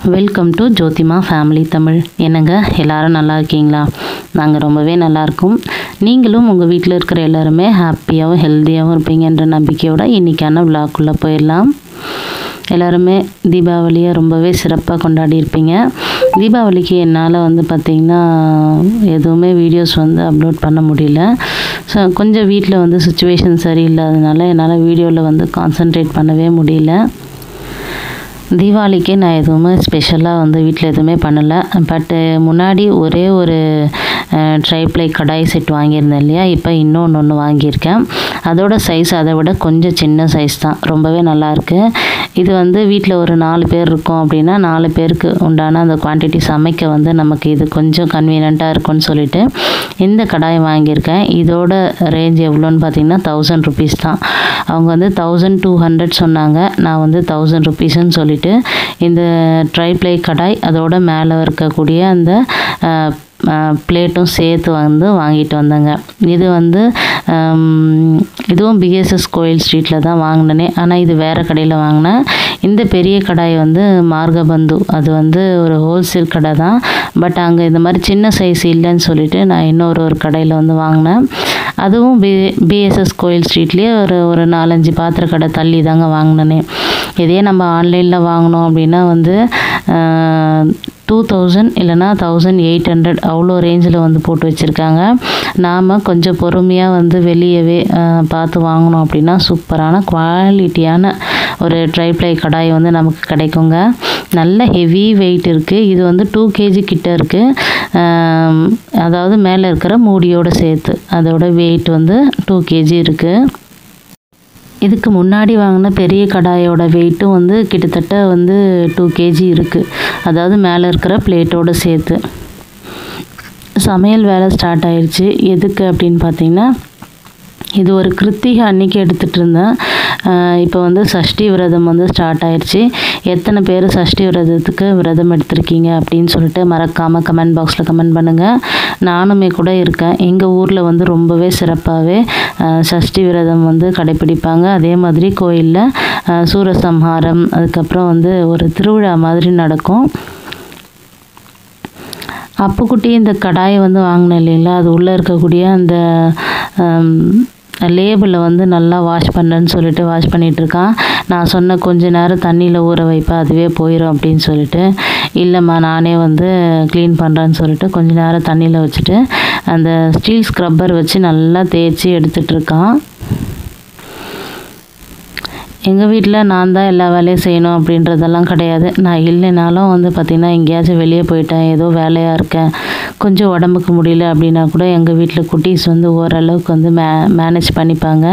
welcome to Jothima family Tamil என்னங்க எல்லாரும் நல்லா இருக்கீங்களா நாங்கள் ரொம்பவே நல்லா இருக்கோம் நீங்களும் உங்கள் வீட்டில் இருக்கிற எல்லாருமே ஹாப்பியாகவும் ஹெல்த்தியாகவும் இருப்பீங்கன்ற நம்பிக்கையோட இன்றைக்கான விழாக்குள்ளே போயிடலாம் எல்லாருமே தீபாவளியை ரொம்பவே சிறப்பாக கொண்டாடி இருப்பீங்க தீபாவளிக்கு என்னால் வந்து பார்த்திங்கன்னா எதுவுமே வீடியோஸ் வந்து அப்லோட் பண்ண முடியல ஸோ கொஞ்சம் வீட்டில் வந்து சுச்சுவேஷன் சரியில்லாதனால என்னால் வீடியோவில் வந்து கான்சென்ட்ரேட் பண்ணவே முடியல தீபாவளிக்கு நான் எதுவுமே ஸ்பெஷலாக வந்து வீட்டில் எதுவுமே பண்ணலை பட்டு முன்னாடி ஒரே ஒரு ட்ரைப்ளை கடாய் செட் வாங்கியிருந்தேன் இல்லையா இப்போ இன்னொன்று ஒன்று வாங்கியிருக்கேன் அதோட சைஸ் அதை விட கொஞ்சம் சின்ன சைஸ் தான் ரொம்பவே நல்லாயிருக்கு இது வந்து வீட்டில் ஒரு நாலு பேர் இருக்கோம் அப்படின்னா நாலு பேருக்கு உண்டான அந்த குவான்டிட்டி சமைக்க வந்து நமக்கு இது கொஞ்சம் கன்வீனியண்ட்டாக இருக்கும்னு சொல்லிட்டு இந்த கடாய் வாங்கியிருக்கேன் இதோட ரேஞ்ச் எவ்வளோன்னு பார்த்தீங்கன்னா தௌசண்ட் ருபீஸ் தான் அவங்க வந்து தௌசண்ட் டூ ஹண்ட்ரட் சொன்னாங்க நான் வந்து தௌசண்ட் ருபீஸ்ன்னு சொல்லிட்டு இந்த ட்ரைப்ளை கடாய் அதோட மேலே இருக்கக்கூடிய அந்த பிளேட்டும் சேர்த்து வந்து வாங்கிட்டு வந்தேங்க இது வந்து இதுவும் பிஎஸ்எஸ் கோயில் ஸ்ட்ரீட்டில் தான் வாங்கினேனே ஆனால் இது வேறு கடையில் வாங்கினேன் இந்த பெரிய கடாய் வந்து மார்கபந்து அது வந்து ஒரு ஹோல்சேல் கடை தான் பட் அங்கே இந்த மாதிரி சின்ன சைஸ் இல்லைன்னு சொல்லிட்டு நான் இன்னொரு ஒரு கடையில் வந்து வாங்கினேன் அதுவும் பி பிஎஸ்எஸ் கோயில் ஸ்ட்ரீட்லேயே ஒரு ஒரு நாலஞ்சு பாத்திர கடை தள்ளி தாங்க வாங்கினேனே இதே நம்ம ஆன்லைனில் வாங்கினோம் அப்படின்னா வந்து டூ தௌசண்ட் இல்லைனா தௌசண்ட் எயிட் ஹண்ட்ரட் அவ்வளோ ரேஞ்சில் வந்து போட்டு வச்சுருக்காங்க நாம் கொஞ்சம் பொறுமையாக வந்து வெளியவே பார்த்து வாங்கினோம் அப்படின்னா சூப்பரான குவாலிட்டியான ஒரு ட்ரைப்ளை கடாய் வந்து நமக்கு கிடைக்குங்க நல்ல ஹெவி வெயிட் இருக்குது இது வந்து டூ கேஜி கிட்ட இருக்குது அதாவது மேலே இருக்கிற மூடியோடு சேர்த்து அதோட வெயிட் வந்து டூ கேஜி இருக்குது இதுக்கு முன்னாடி வாங்கின பெரிய கடாயோட வெயிட்டும் வந்து கிட்டத்தட்ட வந்து டூ கேஜி இருக்குது அதாவது மேலே இருக்கிற பிளேட்டோடு சேர்த்து சமையல் வேலை ஸ்டார்ட் ஆயிடுச்சு எதுக்கு அப்படின்னு பார்த்தீங்கன்னா இது ஒரு கிருத்திகை அன்னைக்கு எடுத்துகிட்டு இருந்தேன் இப்போ வந்து சஷ்டி விரதம் வந்து ஸ்டார்ட் ஆயிடுச்சு எத்தனை பேர் சஷ்டி விரதத்துக்கு விரதம் எடுத்திருக்கீங்க அப்படின்னு சொல்லிட்டு மறக்காமல் கமெண்ட் பாக்ஸில் கமெண்ட் பண்ணுங்கள் நானுமே கூட இருக்கேன் எங்கள் ஊரில் வந்து ரொம்பவே சிறப்பாகவே சஷ்டி விரதம் வந்து கடைப்பிடிப்பாங்க அதே மாதிரி கோயிலில் சூரசம்ஹாரம் அதுக்கப்புறம் வந்து ஒரு திருவிழா மாதிரி நடக்கும் அப்புக்குட்டி இந்த கடாயை வந்து வாங்கினேன் இல்லைங்களா அது உள்ளே இருக்கக்கூடிய அந்த லேபிளில் வந்து நல்லா வாஷ் பண்ணுறேன்னு சொல்லிட்டு வாஷ் பண்ணிகிட்ருக்கான் நான் சொன்ன கொஞ்ச நேரம் தண்ணியில் ஊற வைப்பேன் அதுவே போயிடும் அப்படின்னு சொல்லிட்டு இல்லைம்மா நானே வந்து க்ளீன் பண்ணுறேன்னு சொல்லிட்டு கொஞ்ச நேரம் தண்ணியில் வச்சுட்டு அந்த ஸ்டீல் ஸ்க்ரப்பர் வச்சு நல்லா தேய்ச்சி எடுத்துகிட்ருக்கான் எங்கள் வீட்டில் நான் தான் எல்லா வேலையும் செய்யணும் அப்படின்றதெல்லாம் கிடையாது நான் இல்லைனாலும் வந்து பார்த்திங்கன்னா எங்கேயாச்சும் வெளியே போயிட்டேன் ஏதோ வேலையாக இருக்கேன் கொஞ்சம் உடம்புக்கு முடியல அப்படின்னா கூட எங்கள் வீட்டில் குட்டீஸ் வந்து ஓரளவுக்கு வந்து மே மேனேஜ் பண்ணிப்பாங்க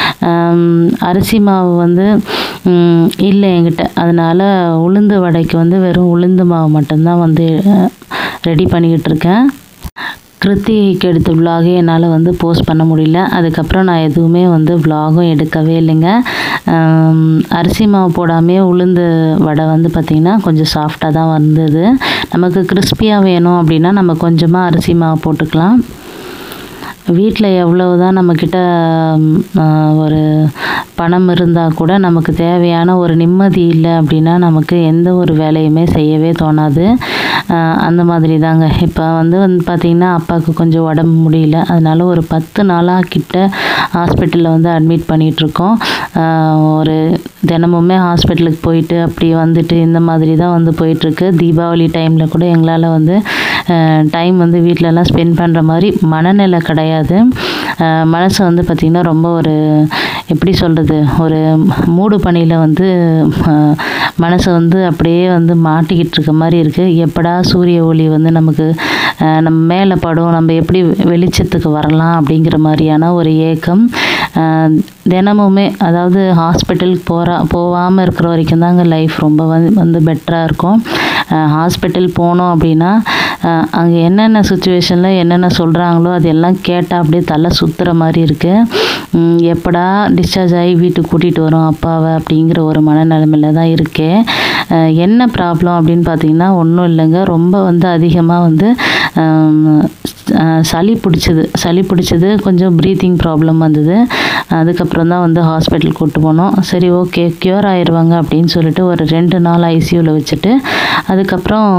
அரிசி மாவு வந்து இல்லை என்கிட்ட அதனால் உளுந்து வடைக்கு வந்து வெறும் உளுந்து மாவு மட்டும்தான் வந்து ரெடி பண்ணிக்கிட்டு இருக்கேன் கிருத்திகைக்கு எடுத்த விலாகே என்னால் வந்து போஸ்ட் பண்ண முடியல அதுக்கப்புறம் நான் எதுவுமே வந்து விலாகும் எடுக்கவே இல்லைங்க அரிசி மாவு போடாமே உளுந்து வடை வந்து பார்த்திங்கன்னா கொஞ்சம் சாஃப்டாக தான் வந்தது நமக்கு கிறிஸ்பியாக வேணும் அப்படின்னா நம்ம கொஞ்சமாக அரிசி மாவு போட்டுக்கலாம் வீட்டில் எவ்வளவு தான் நம்மக்கிட்ட ஒரு பணம் இருந்தால் கூட நமக்கு தேவையான ஒரு நிம்மதி இல்லை அப்படின்னா நமக்கு எந்த ஒரு வேலையுமே செய்யவே தோணாது அந்த மாதிரி தாங்க இப்போ வந்து வந்து பார்த்திங்கன்னா அப்பாவுக்கு கொஞ்சம் உடம்பு முடியல அதனால ஒரு பத்து நாளாக கிட்ட ஹாஸ்பிட்டலில் வந்து அட்மிட் பண்ணிகிட்ருக்கோம் ஒரு தினமுமே ஹாஸ்பிட்டலுக்கு போயிட்டு அப்படி வந்துட்டு இந்த மாதிரி தான் வந்து போயிட்டுருக்கு தீபாவளி டைமில் கூட எங்களால் வந்து டைம் வந்து வீட்டிலலாம் ஸ்பெண்ட் பண்ணுற மாதிரி மனநிலை கிடையாது மனசு வந்து பார்த்திங்கன்னா ரொம்ப ஒரு எப்படி சொல்கிறது ஒரு மூடு பணியில் வந்து மனசு வந்து அப்படியே வந்து மாட்டிக்கிட்டு இருக்க மாதிரி இருக்குது எப்படா சூரிய ஒளி வந்து நமக்கு நம்ம மேலே படும் நம்ம எப்படி வெளிச்சத்துக்கு வரலாம் அப்படிங்கிற மாதிரியான ஒரு ஏக்கம் தினமுமே அதாவது ஹாஸ்பிட்டலுக்கு போகிறா போகாமல் இருக்கிற வரைக்கும் தாங்க லைஃப் ரொம்ப வந்து வந்து பெட்டராக இருக்கும் ஹாஸ்பிட்டல் போனோம் அப்படின்னா அங்கே என்னென்ன சுச்சுவேஷனில் என்னென்ன சொல்கிறாங்களோ அது எல்லாம் கேட்டால் அப்படியே தலை சுற்றுற மாதிரி இருக்குது எப்படா டிஸ்சார்ஜ் ஆகி வீட்டுக்கு கூட்டிகிட்டு வரோம் அப்பாவை அப்படிங்கிற ஒரு மனநிலைமையில் தான் இருக்கேன் என்ன ப்ராப்ளம் அப்படின்னு பார்த்தீங்கன்னா ஒன்றும் இல்லைங்க ரொம்ப வந்து அதிகமாக வந்து சளி பிடிச்சது சளி பிடிச்சது கொஞ்சம் ப்ரீத்திங் ப்ராப்ளம் வந்தது அதுக்கப்புறம் தான் வந்து ஹாஸ்பிட்டல் கூப்பிட்டு போனோம் சரி ஓகே க்யூர் ஆயிடுவாங்க அப்படின்னு சொல்லிட்டு ஒரு ரெண்டு நாள் ஐசியூவில் வச்சுட்டு அதுக்கப்புறம்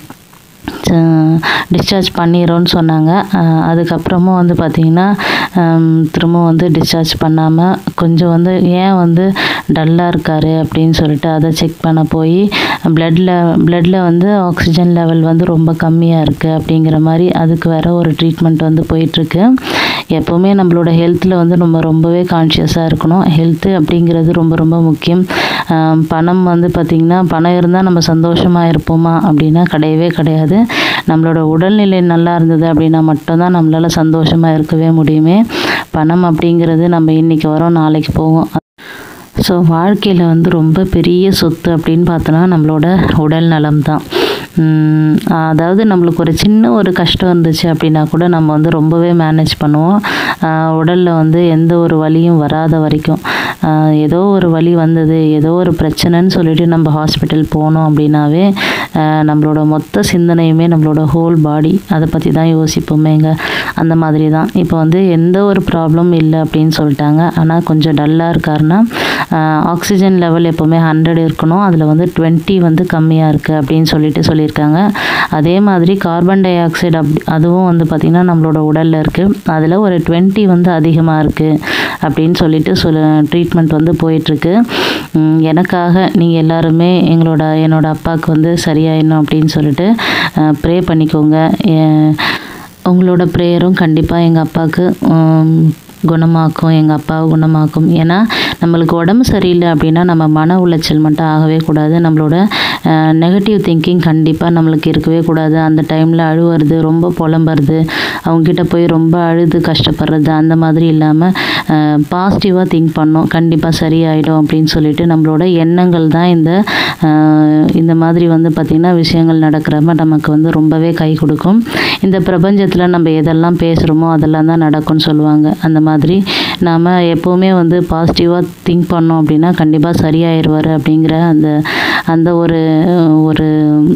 டிஸ்சார்ஜ் பண்ணிடுறோன்னு சொன்னாங்க அஹ் அதுக்கப்புறமும் வந்து பார்த்திங்கன்னா திரும்ப வந்து டிஸ்சார்ஜ் பண்ணாமல் கொஞ்சம் வந்து ஏன் வந்து டல்லாக இருக்கார் அப்படின்னு சொல்லிட்டு அதை செக் பண்ண போய் பிளட்டில் பிளட்டில் வந்து ஆக்சிஜன் லெவல் வந்து ரொம்ப கம்மியாக இருக்குது அப்படிங்கிற மாதிரி அதுக்கு வேற ஒரு ட்ரீட்மெண்ட் வந்து போயிட்டுருக்கு எப்போவுமே நம்மளோட ஹெல்த்தில் வந்து நம்ம ரொம்பவே கான்ஷியஸாக இருக்கணும் ஹெல்த்து அப்படிங்கிறது ரொம்ப ரொம்ப முக்கியம் ஆஹ் பணம் வந்து பார்த்திங்கன்னா பணம் இருந்தால் நம்ம சந்தோஷமாக இருப்போமா அப்படின்னா கிடையவே கிடையாது நம்மளோட உடல்நிலை நல்லா இருந்தது அப்படின்னா மட்டும்தான் நம்மளால் சந்தோஷமாக இருக்கவே முடியுமே பணம் அப்படிங்கிறது நம்ம இன்றைக்கி வரோம் நாளைக்கு போவோம் ஸோ வாழ்க்கையில் வந்து ரொம்ப பெரிய சொத்து அப்படின்னு பார்த்தோன்னா நம்மளோட உடல் நலம் தான் உம் அதாவது நம்மளுக்கு ஒரு சின்ன ஒரு கஷ்டம் இருந்துச்சு அப்படின்னா கூட நம்ம வந்து ரொம்பவே மேனேஜ் பண்ணுவோம் உடலில் வந்து எந்த ஒரு வலியும் வராத வரைக்கும் ஆஹ் ஏதோ ஒரு வலி வந்தது ஏதோ ஒரு பிரச்சனைன்னு சொல்லிட்டு நம்ம ஹாஸ்பிட்டல் போனோம் அப்படின்னாவே ஆஹ் நம்மளோட மொத்த சிந்தனையுமே நம்மளோட ஹோல் பாடி அதை பற்றி தான் யோசிப்போமேங்க அந்த மாதிரி தான் இப்போ வந்து எந்த ஒரு ப்ராப்ளம் இல்லை அப்படின்னு சொல்லிட்டாங்க ஆனால் கொஞ்சம் டல்லாக இருக்காருன்னா ஆக்சிஜன் லெவல் எப்போவுமே ஹண்ட்ரட் இருக்கணும் அதில் வந்து டுவெண்ட்டி வந்து கம்மியாக இருக்குது அப்படின்னு சொல்லிட்டு சொல்லியிருக்காங்க அதே மாதிரி கார்பன் டை ஆக்சைடு அப் அதுவும் வந்து பார்த்திங்கன்னா நம்மளோட உடலில் இருக்குது அதில் ஒரு டுவெண்ட்டி வந்து அதிகமாக இருக்குது அப்படின்னு சொல்லிட்டு சொல்ல ட்ரீட்மெண்ட் வந்து போயிட்டுருக்கு உம் எனக்காக நீங்கள் எல்லாருமே எங்களோட என்னோட அப்பாவுக்கு வந்து சரியாயிடணும் அப்படின்னு சொல்லிட்டு ப்ரே பண்ணிக்கோங்க எ- உங்களோட ப்ரேயரும் கண்டிப்பாக எங்கள் அப்பாவுக்கு உம், குணமாக்கும் எங்கள் அப்பாவை குணமாக்கும் ஏன்னா நம்மளுக்கு உடம்பு சரியில்லை அப்படின்னா நம்ம மன உளைச்சல் மட்டும் ஆகவே கூடாது நம்மளோட நெகட்டிவ் திங்கிங் கண்டிப்பாக நம்மளுக்கு இருக்கவே கூடாது அந்த டைமில் அழுவுறது ரொம்ப புலம்புறது அவங்கக்கிட்ட போய் ரொம்ப அழுது கஷ்டப்படுறது அந்த மாதிரி இல்லாமல் பாசிட்டிவாக திங்க் பண்ணோம் கண்டிப்பாக சரியாயிடும் அப்படின்னு சொல்லிட்டு நம்மளோட எண்ணங்கள் தான் இந்த அஹ், இந்த மாதிரி வந்து பார்த்திங்கன்னா விஷயங்கள் நடக்கிறப்ப நமக்கு வந்து ரொம்பவே கை கொடுக்கும் இந்த பிரபஞ்சத்தில் நம்ம எதெல்லாம் பேசுகிறோமோ அதெல்லாம் தான் நடக்கும்னு சொல்லுவாங்க அந்த மாதிரி நாம் எப்போவுமே வந்து பாசிட்டிவாக திங்க் பண்ணோம் அப்படின்னா கண்டிப்பாக சரியாயிருவார் அப்படிங்கிற அந்த அந்த ஒரு ஒரு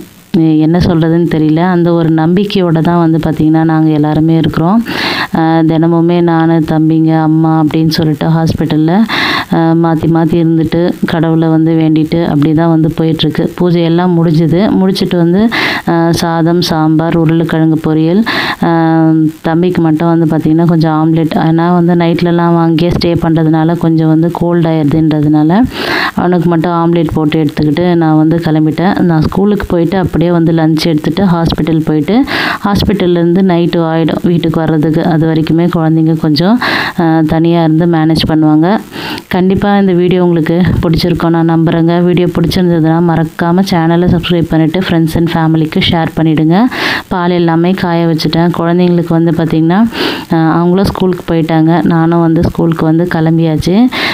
என்ன சொல்கிறதுன்னு தெரியல அந்த ஒரு நம்பிக்கையோடு தான் வந்து பார்த்திங்கன்னா நாங்கள் எல்லாருமே இருக்கிறோம் ஆஹ் தினமுமே நான் தம்பிங்க அம்மா அப்படின்னு சொல்லிட்டு ஹாஸ்பிட்டலில் மாற்றி மாற்றி இருந்துட்டு கடவுளை வந்து வேண்டிட்டு அப்படி தான் வந்து போயிட்டுருக்கு பூஜை எல்லாம் முடிஞ்சுது முடிச்சுட்டு வந்து ஆஹ் சாதம் சாம்பார் உருளைக்கிழங்கு பொரியல் ஆஹ் தம்பிக்கு மட்டும் வந்து பார்த்திங்கன்னா கொஞ்சம் ஆம்லெட் ஆனால் வந்து நைட்லலாம் அங்கேயே ஸ்டே பண்ணுறதுனால கொஞ்சம் வந்து கோல்ட் ஆயிடுதுன்றதுனால அவனுக்கு மட்டும் ஆம்லெட் போட்டு எடுத்துக்கிட்டு நான் வந்து கிளம்பிட்டேன் நான் ஸ்கூலுக்கு போயிட்டு அப்படியே வந்து லஞ்ச் எடுத்துகிட்டு ஹாஸ்பிட்டல் போயிட்டு ஹாஸ்பிட்டல்லேருந்து நைட்டு ஆகிடும் வீட்டுக்கு வர்றதுக்கு அது வரைக்குமே குழந்தைங்க கொஞ்சம் தனியாக இருந்து மேனேஜ் பண்ணுவாங்க கண்டிப்பாக இந்த வீடியோ உங்களுக்கு பிடிச்சிருக்கோம் நான் நம்புகிறேங்க வீடியோ பிடிச்சிருந்ததுன்னா மறக்காமல் சேனலை சப்ஸ்கிரைப் பண்ணிவிட்டு ஃப்ரெண்ட்ஸ் அண்ட் ஃபேமிலிக்கு ஷேர் பண்ணிவிடுங்க பால் எல்லாமே காய வச்சுட்டேன் குழந்தைங்களுக்கு வந்து பார்த்திங்கன்னா ஆஹ் அவங்களும் ஸ்கூலுக்கு போயிட்டாங்க நானும் வந்து ஸ்கூலுக்கு வந்து கிளம்பியாச்சு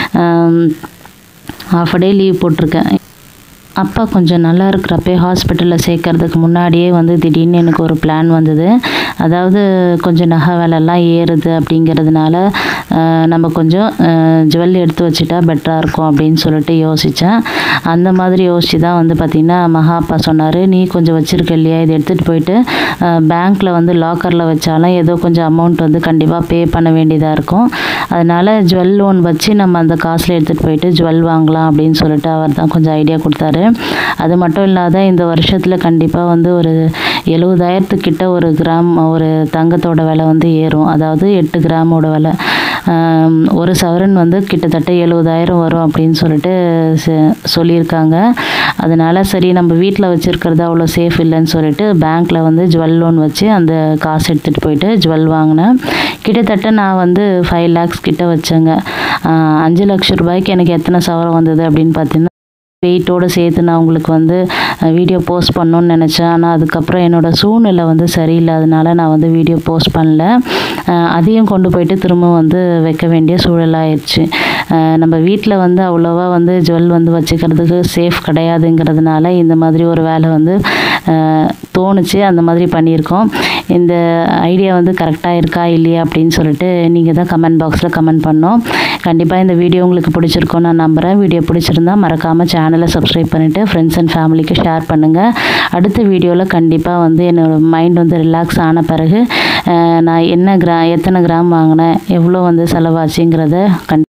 ஹாஃப் டே லீவ் போட்டிருக்கேன் அப்பா கொஞ்சம் நல்லா இருக்கிறப்பே ஹாஸ்பிட்டலில் சேர்க்கறதுக்கு முன்னாடியே வந்து திடீர்னு எனக்கு ஒரு பிளான் வந்தது அதாவது கொஞ்சம் நகை விலைலாம் ஏறுது அப்படிங்கிறதுனால ஆஹ் நம்ம கொஞ்சம் ஜுவல் எடுத்து வச்சுட்டா பெட்டராக இருக்கும் அப்படின்னு சொல்லிட்டு யோசித்தேன் அந்த மாதிரி யோசித்து தான் வந்து பார்த்திங்கன்னா மகா அப்பா சொன்னார் நீ கொஞ்சம் வச்சுருக்க இல்லையா இதை எடுத்துகிட்டு போயிட்டு பேங்க்கில் வந்து லாக்கரில் வச்சாலும் ஏதோ கொஞ்சம் அமௌண்ட் வந்து கண்டிப்பாக பே பண்ண வேண்டியதாக இருக்கும் அதனால் ஜுவல் லோன் வச்சு நம்ம அந்த காசில் எடுத்துகிட்டு போயிட்டு ஜுவல் வாங்கலாம் அப்படின்னு சொல்லிட்டு அவர் தான் கொஞ்சம் ஐடியா கொடுத்தாரு அது மட்டும் இல்லாத இந்த வருஷத்தில் கண்டிப்பாக வந்து ஒரு எழுபதாயிரத்துக்கிட்ட ஒரு கிராம் ஒரு தங்கத்தோட விலை வந்து ஏறும் அதாவது எட்டு கிராமோட விலை ஆம், ஒரு சவரன் வந்து கிட்டத்தட்ட எழுபதாயிரம் வரும் அப்படின்னு சொல்லிட்டு ச- சொல்லியிருக்காங்க அதனால சரி நம்ம வீட்டில் வச்சுருக்கிறது அவ்வளோ சேஃப் இல்லைன்னு சொல்லிட்டு பேங்க்கில் வந்து ஜுவல் லோன் வச்சு அந்த காசு எடுத்துகிட்டு போயிட்டு ஜுவல் வாங்கினேன் கிட்டத்தட்ட நான் வந்து ஃபைவ் லேக்ஸ் கிட்ட வச்சேங்க ஆஹ் அஞ்சு லட்சம் ரூபாய்க்கு எனக்கு எத்தனை சவரம் வந்தது அப்படின்னு பார்த்தீங்கன்னா வெயிட்டோடு சேர்த்து நான் உங்களுக்கு வந்து வீடியோ போஸ்ட் பண்ணணும்னு நினச்சேன் ஆனால் அதுக்கப்புறம் என்னோடய சூழ்நிலை வந்து சரியில்லாதனால நான் வந்து வீடியோ போஸ்ட் பண்ணல அஹ் அதையும் கொண்டு போயிட்டு திரும்ப வந்து வைக்க வேண்டிய சூழலாயிடுச்சு அஹ் நம்ம வீட்டில் வந்து அவ்வளோவா வந்து ஜுவல் வந்து வச்சுக்கிறதுக்கு சேஃப் கிடையாதுங்கிறதுனால இந்த மாதிரி ஒரு வேலை வந்து அஹ் தோணுச்சு அந்த மாதிரி பண்ணியிருக்கோம் இந்த ஐடியா வந்து கரெக்டாக இருக்கா இல்லையா அப்படின்னு சொல்லிட்டு நீங்கள் தான் கமெண்ட் பாக்ஸில் கமெண்ட் பண்ணோம் கண்டிப்பாக இந்த வீடியோ உங்களுக்கு பிடிச்சிருக்கும் நான் நம்புகிறேன் வீடியோ பிடிச்சிருந்தா மறக்காமல் சேனலை சப்ஸ்கிரைப் பண்ணிவிட்டு ஃப்ரெண்ட்ஸ் அண்ட் ஃபேமிலிக்கு ஷேர் பண்ணுங்கள் அடுத்த வீடியோவில் கண்டிப்பாக வந்து என்னோடய மைண்ட் வந்து ரிலாக்ஸ் ஆன பிறகு அஹ் நான் என்ன கிரா எத்தனை கிராம் வாங்கினேன் எவ்வளோ வந்து செலவாச்சுங்கிறத கண்டிப்பாக